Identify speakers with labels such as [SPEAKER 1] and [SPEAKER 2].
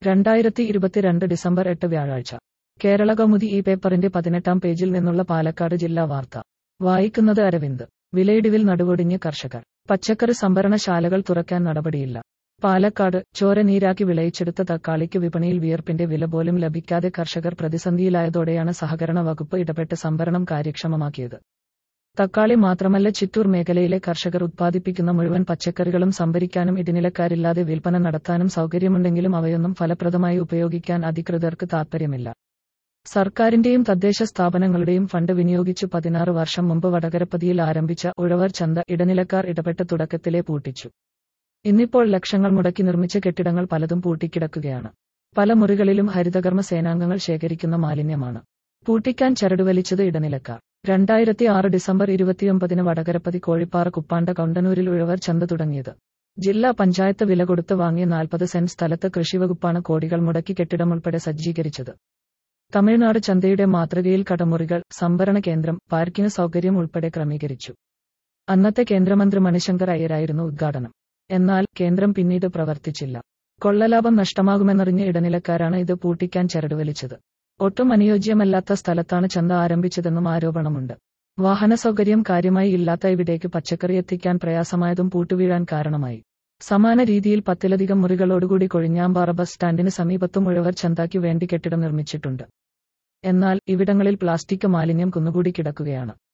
[SPEAKER 1] രണ്ടായിരത്തി ഇരുപത്തിരണ്ട് ഡിസംബർ എട്ട് വ്യാഴാഴ്ച കേരള കൗമുദി ഈ പേപ്പറിന്റെ പതിനെട്ടാം പേജിൽ നിന്നുള്ള പാലക്കാട് ജില്ലാ വാർത്ത വായിക്കുന്നത് അരവിന്ദ് വിലയിടിവിൽ നടുവൊടിഞ്ഞ് കർഷകർ പച്ചക്കറി സംഭരണശാലകൾ തുറക്കാൻ നടപടിയില്ല പാലക്കാട് ചോര നീരാക്കി വിളയിച്ചെടുത്ത തക്കാളിക്ക് വിപണിയിൽ വിയർപ്പിന്റെ വില പോലും ലഭിക്കാതെ കർഷകർ പ്രതിസന്ധിയിലായതോടെയാണ് സഹകരണ വകുപ്പ് ഇടപെട്ട് സംഭരണം കാര്യക്ഷമമാക്കിയത് തക്കാളി മാത്രമല്ല ചിറ്റൂർ മേഖലയിലെ കർഷകർ ഉത്പാദിപ്പിക്കുന്ന മുഴുവൻ പച്ചക്കറികളും സംഭരിക്കാനും ഇടിനിലക്കാരില്ലാതെ വിൽപ്പന നടത്താനും സൗകര്യമുണ്ടെങ്കിലും അവയൊന്നും ഫലപ്രദമായി ഉപയോഗിക്കാൻ അധികൃതർക്ക് താൽപ്പര്യമില്ല സർക്കാരിന്റെയും തദ്ദേശ സ്ഥാപനങ്ങളുടെയും ഫണ്ട് വിനിയോഗിച്ചു പതിനാറ് വർഷം മുമ്പ് വടകരപ്പതിയിൽ ആരംഭിച്ച ഉഴവർ ചന്ത ഇടനിലക്കാർ ഇടപെട്ട് തുടക്കത്തിലെ പൂട്ടിച്ചു ഇന്നിപ്പോൾ ലക്ഷങ്ങൾ മുടക്കി നിർമ്മിച്ച കെട്ടിടങ്ങൾ പലതും പൂട്ടിക്കിടക്കുകയാണ് പല മുറികളിലും ഹരിതകർമ്മ സേനാംഗങ്ങൾ ശേഖരിക്കുന്ന മാലിന്യമാണ് പൂട്ടിക്കാൻ ചരടുവലിച്ചത് ഇടനിലക്കാർ രണ്ടായിരത്തി ആറ് ഡിസംബർ ഇരുപത്തിയൊമ്പതിന് വടകരപ്പതി കോഴിപ്പാറ കുപ്പാണ്ട കൗണ്ടനൂരിൽ ഉഴവർ ചന്ത തുടങ്ങിയത് ജില്ലാ പഞ്ചായത്ത് വില കൊടുത്ത് വാങ്ങിയ നാൽപ്പത് സെന്റ് സ്ഥലത്ത് കൃഷിവകുപ്പാണ് കോടികൾ മുടക്കി കെട്ടിടം ഉൾപ്പെടെ സജ്ജീകരിച്ചത് തമിഴ്നാട് ചന്തയുടെ മാതൃകയിൽ കടമുറികൾ സംഭരണ കേന്ദ്രം പാർക്കിംഗ് സൗകര്യം ഉൾപ്പെടെ ക്രമീകരിച്ചു അന്നത്തെ കേന്ദ്രമന്ത്രി മണിശങ്കർ അയ്യരായിരുന്നു ഉദ്ഘാടനം എന്നാൽ കേന്ദ്രം പിന്നീട് പ്രവർത്തിച്ചില്ല കൊള്ളലാഭം നഷ്ടമാകുമെന്നറിഞ്ഞ ഇടനിലക്കാരാണ് ഇത് പൂട്ടിക്കാൻ ചരടുവലിച്ചത് ഒട്ടും അനുയോജ്യമല്ലാത്ത സ്ഥലത്താണ് ചന്ത ആരംഭിച്ചതെന്നും ആരോപണമുണ്ട് വാഹന സൗകര്യം കാര്യമായി ഇല്ലാത്ത ഇവിടേക്ക് പച്ചക്കറി എത്തിക്കാൻ പ്രയാസമായതും പൂട്ടുവീഴാൻ കാരണമായി സമാന രീതിയിൽ പത്തിലധികം മുറികളോടുകൂടി കൊഴിഞ്ഞാമ്പാറ ബസ് സ്റ്റാൻഡിന് സമീപത്തും ഉഴവർ ചന്തയ്ക്ക് വേണ്ടി കെട്ടിടം നിർമ്മിച്ചിട്ടുണ്ട് എന്നാൽ ഇവിടങ്ങളിൽ പ്ലാസ്റ്റിക് മാലിന്യം കുന്നുകൂടി കിടക്കുകയാണ്